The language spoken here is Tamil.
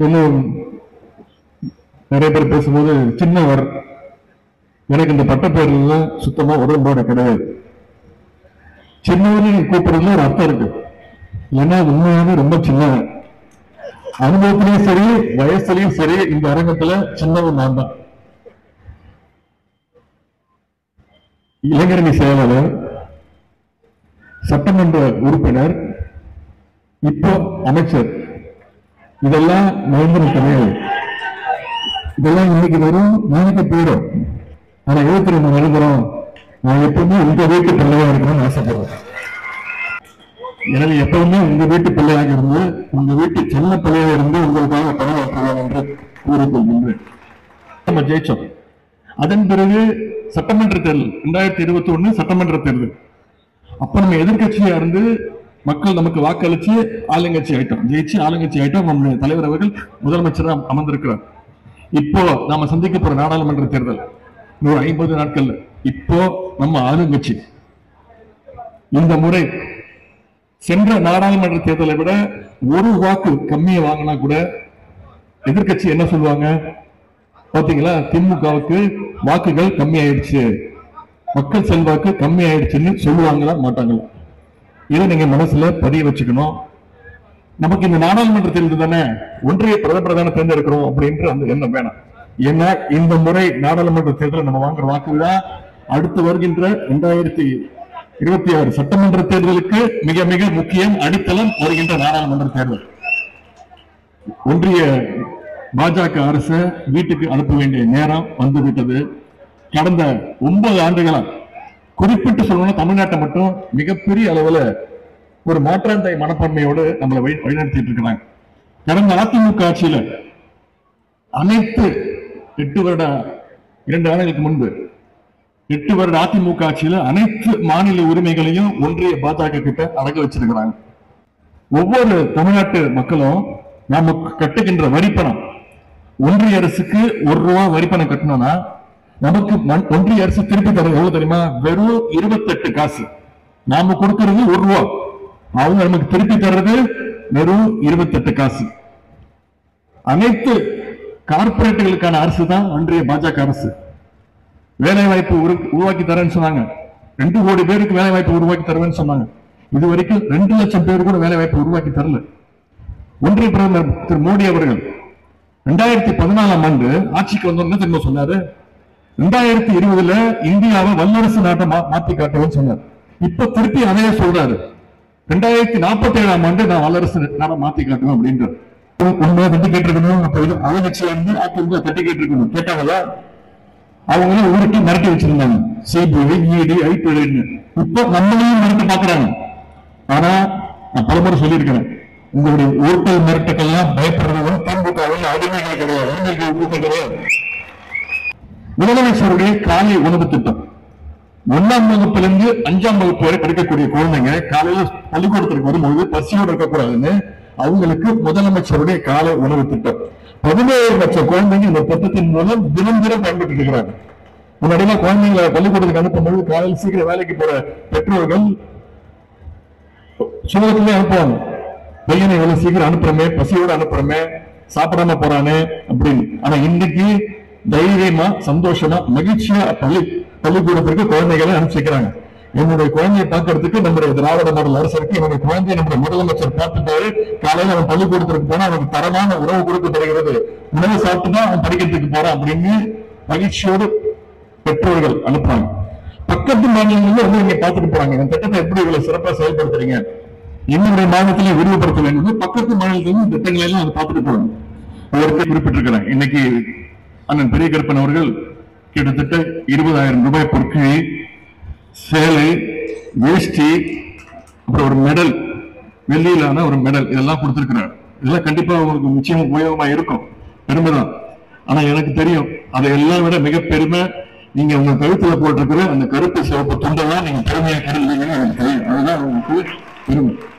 இன்னும் நிறைய பேர் பேசும்போது சின்னவர் எனக்கு இந்த பட்டப்பேர்ல சுத்தமா உடன்பாடு கிடையாது சின்னவர்னு கூப்பிடுறதுல ஒரு அர்த்தம் இருக்கு ஏன்னா உண்மையாவே ரொம்ப சின்னவன் அனுபவத்திலையும் சரி வயசுலயும் சரி இந்த அரங்கத்துல சின்னவன் நான் தான் இளைஞரணி செயலாளர் சட்டமன்ற உறுப்பினர் இப்போ அமைச்சர் இதெல்லாம் மகேந்திரன் கிடையாது இதெல்லாம் இன்னைக்கு வரும் நாளைக்கு போயிடும் ஆனா எழுபத்தி ரெண்டு வருகிறோம் நான் எப்பவுமே உங்க வீட்டு பிள்ளையா இருக்கணும்னு ஆசைப்படுறேன் எனவே எப்பவுமே உங்க வீட்டு பிள்ளையாக இருந்து உங்க வீட்டு சின்ன பிள்ளையாக இருந்து உங்களுக்காக பணியாற்றுவேன் என்று கூறிக்கொள்கின்றேன் நம்ம ஜெயிச்சோம் அதன் பிறகு சட்டமன்ற தேர்தல் ரெண்டாயிரத்தி இருபத்தி ஒண்ணு சட்டமன்ற தேர்தல் அப்ப நம்ம எதிர்க்கட்சியா இருந்து மக்கள் நமக்கு வாக்களிச்சு ஆளுங்கட்சி ஆயிட்டோம் ஜெயிச்சு ஆளுங்கட்சி ஆயிட்டோம் நம்முடைய தலைவர் அவர்கள் முதலமைச்சரா அமர்ந்திருக்கிறார் இப்போ நாம சந்திக்க போற நாடாளுமன்ற தேர்தல் நூறு ஐம்பது நாட்கள்ல இப்போ நம்ம ஆளுங்கட்சி இந்த முறை சென்ற நாடாளுமன்ற தேர்தலை விட ஒரு வாக்கு கம்மியா வாங்கினா கூட எதிர்க்கட்சி என்ன சொல்லுவாங்க பாத்தீங்களா திமுகவுக்கு வாக்குகள் கம்மி ஆயிடுச்சு மக்கள் செல்வாக்கு கம்மி ஆயிடுச்சுன்னு சொல்லுவாங்களா மாட்டாங்களா இதை நீங்க மனசுல பதிய வச்சுக்கணும் நமக்கு இந்த நாடாளுமன்ற தேர்தல் தானே ஒன்றிய பிரதமர் தானே தேர்ந்தெடுக்கிறோம் அப்படின்ற அந்த எண்ணம் வேணாம் ஏன்னா இந்த முறை நாடாளுமன்ற தேர்தலில் நம்ம வாங்குற வாக்குகள் தான் அடுத்து வருகின்ற இரண்டாயிரத்தி இருபத்தி ஆறு சட்டமன்ற தேர்தலுக்கு மிக மிக முக்கியம் அடித்தளம் வருகின்ற நாடாளுமன்ற தேர்தல் ஒன்றிய பாஜக அரசு வீட்டுக்கு அனுப்ப வேண்டிய நேரம் வந்துவிட்டது கடந்த ஒன்பது ஆண்டுகளா குறிப்பிட்டு சொல்லணும்னா தமிழ்நாட்டை மட்டும் மிகப்பெரிய அளவுல ஒரு மாற்றாந்தை மனப்பான்மையோடு நம்மளை வழி வழிநடத்திட்டு இருக்கிறாங்க கடந்த அதிமுக ஆட்சியில அனைத்து எட்டு வருட இரண்டு ஆண்டுகளுக்கு முன்பு எட்டு வருட அதிமுக ஆட்சியில அனைத்து மாநில உரிமைகளையும் ஒன்றிய பாஜக கிட்ட அடக்க வச்சிருக்கிறாங்க ஒவ்வொரு தமிழ்நாட்டு மக்களும் நாம கட்டுகின்ற வரிப்பணம் ஒன்றிய அரசுக்கு ஒரு ரூபா வரிப்பணம் கட்டணும்னா நமக்கு மண்- ஒன்றிய அரசு திருப்பி தர எவ்வளவு தெரியுமா வெறும் இருபத்தெட்டு காசு நாம கொடுக்கிறது ஒரு ரூபா அவங்க நமக்கு திருப்பி தர்றது வெறும் இருபத்தெட்டு காசு அனைத்து கார்பரேட்டுகளுக்கான அரசு தான் ஒன்றிய பாஜக அரசு வேலை வாய்ப்பு உருவாக்கி தரேன்னு சொன்னாங்க ரெண்டு கோடி பேருக்கு வேலை வாய்ப்பு உருவாக்கி தருவேன்னு சொன்னாங்க இது வரைக்கும் ரெண்டு லட்சம் பேர் கூட வேலை வாய்ப்பு உருவாக்கி தரல ஒன்றிய பிரதமர் திரு மோடி அவர்கள் ரெண்டாயிரத்தி பதினாலாம் ஆண்டு ஆட்சிக்கு வந்தோம்னு திரும்ப சொன்னாரு ரெண்டாயிரத்தி இருபதுல இந்தியாவை வல்லரசு நாட்டை மா- மாத்தி காட்டுவேன்னு சொன்னார் இப்ப திருப்பி அதையே சொல்றாரு ரெண்டாயிரத்தி நாற்பத்தி ஏழாம் ஆண்டு நான் வல்லரசு நாட்டை மாத்தி காட்டுவேன் அப்படின்றார் உண்மையா தட்டி கேட்டிருக்கணும் அப்ப இது ஆளுங்கட்சியில இருந்து அதிமுக தட்டி கேட்டிருக்கணும் கேட்டாங்களா அவங்களும் ஊருக்கு மிரட்டி வச்சிருந்தாங்க சிபிஐ இடி ஐபிஐன்னு இப்ப நம்மளையும் மிரட்டி பாக்குறாங்க ஆனா நான் பலமுறை சொல்லியிருக்கிறேன் உங்களுடைய ஊட்டல் மிரட்டுக்கெல்லாம் பயப்படுறவங்க திமுகவில் அடிமைகள் கிடையாது அடிமைகள் ஊட்டம் கிடையாது முதலமைச்சருடைய காலை உணவு திட்டம் ஒன்னாம் வகுப்பிலிருந்து அஞ்சாம் வகுப்பு வரை படிக்கக்கூடிய குழந்தைங்க காலையில பள்ளிக்கூடத்திற்கு வரும்போது பசியோடு இருக்கக்கூடாதுன்னு அவங்களுக்கு முதலமைச்சருடைய காலை உணவு திட்டம் பதினேழு லட்சம் குழந்தைங்க இந்த திட்டத்தின் மூலம் தினம் தினம் பயன்பட்டு இருக்கிறாங்க முன்னாடிலாம் குழந்தைங்களை பள்ளிக்கூடத்துக்கு அனுப்பும்போது காலையில் சீக்கிரம் வேலைக்கு போற பெற்றோர்கள் சுகத்திலே அனுப்புவாங்க பையனை எவ்வளவு சீக்கிரம் அனுப்புறமே பசியோட அனுப்புறமே சாப்பிடாம போறானே அப்படின்னு ஆனா இன்னைக்கு தைரியமா சந்தோஷமா மகிழ்ச்சியா பள்ளி பள்ளிக்கூடத்திற்கு குழந்தைகளை அனுப்பிச்சிக்கிறாங்க என்னுடைய குழந்தையை பார்க்கறதுக்கு நம்முடைய திராவிட மாடல் அரசு இருக்கு என்னுடைய குழந்தையை நம்முடைய முதலமைச்சர் பார்த்துட்டாரு காலையில அவன் பள்ளிக்கூடத்திற்கு போனா அவனுக்கு தரமான உணவு கொடுக்கப்படுகிறது உணவு சாப்பிட்டு தான் அவன் படிக்கிறதுக்கு போறான் அப்படின்னு மகிழ்ச்சியோடு பெற்றோர்கள் அனுப்புறாங்க பக்கத்து மாநிலங்கள்ல வந்து இங்க பார்த்துட்டு போறாங்க இந்த திட்டத்தை எப்படி இவ்வளவு சிறப்பா செயல்படுத்துறீங்க என்னுடைய மாநிலத்திலே விரிவுபடுத்த வேண்டும் பக்கத்து மாநிலத்திலும் இந்த திட்டங்களை எல்லாம் அதை பார்த்துட்டு போறாங்க அவருக்கு குறிப்பிட்டிருக்கிறேன் இன்னைக்கு அண்ணன் பெரிய கருப்பன் அவர்கள் கிட்டத்தட்ட இருபதாயிரம் ரூபாய் பொருட்களை சேலை வேஷ்டி அப்புறம் ஒரு மெடல் வெள்ளியிலான ஒரு மெடல் இதெல்லாம் கொடுத்திருக்கிறார் இதெல்லாம் கண்டிப்பா உங்களுக்கு நிச்சயம் உபயோகமா இருக்கும் பெருமைதான் ஆனா எனக்கு தெரியும் அதை எல்லாம் விட மிக பெருமை நீங்க உங்க கழுத்துல போட்டிருக்கிற அந்த கருப்பு சிவப்பு துண்டை தான் நீங்க பெருமையா கருதுறீங்கன்னு எனக்கு தெரியும் அதுதான் உங்களுக்கு பெருமை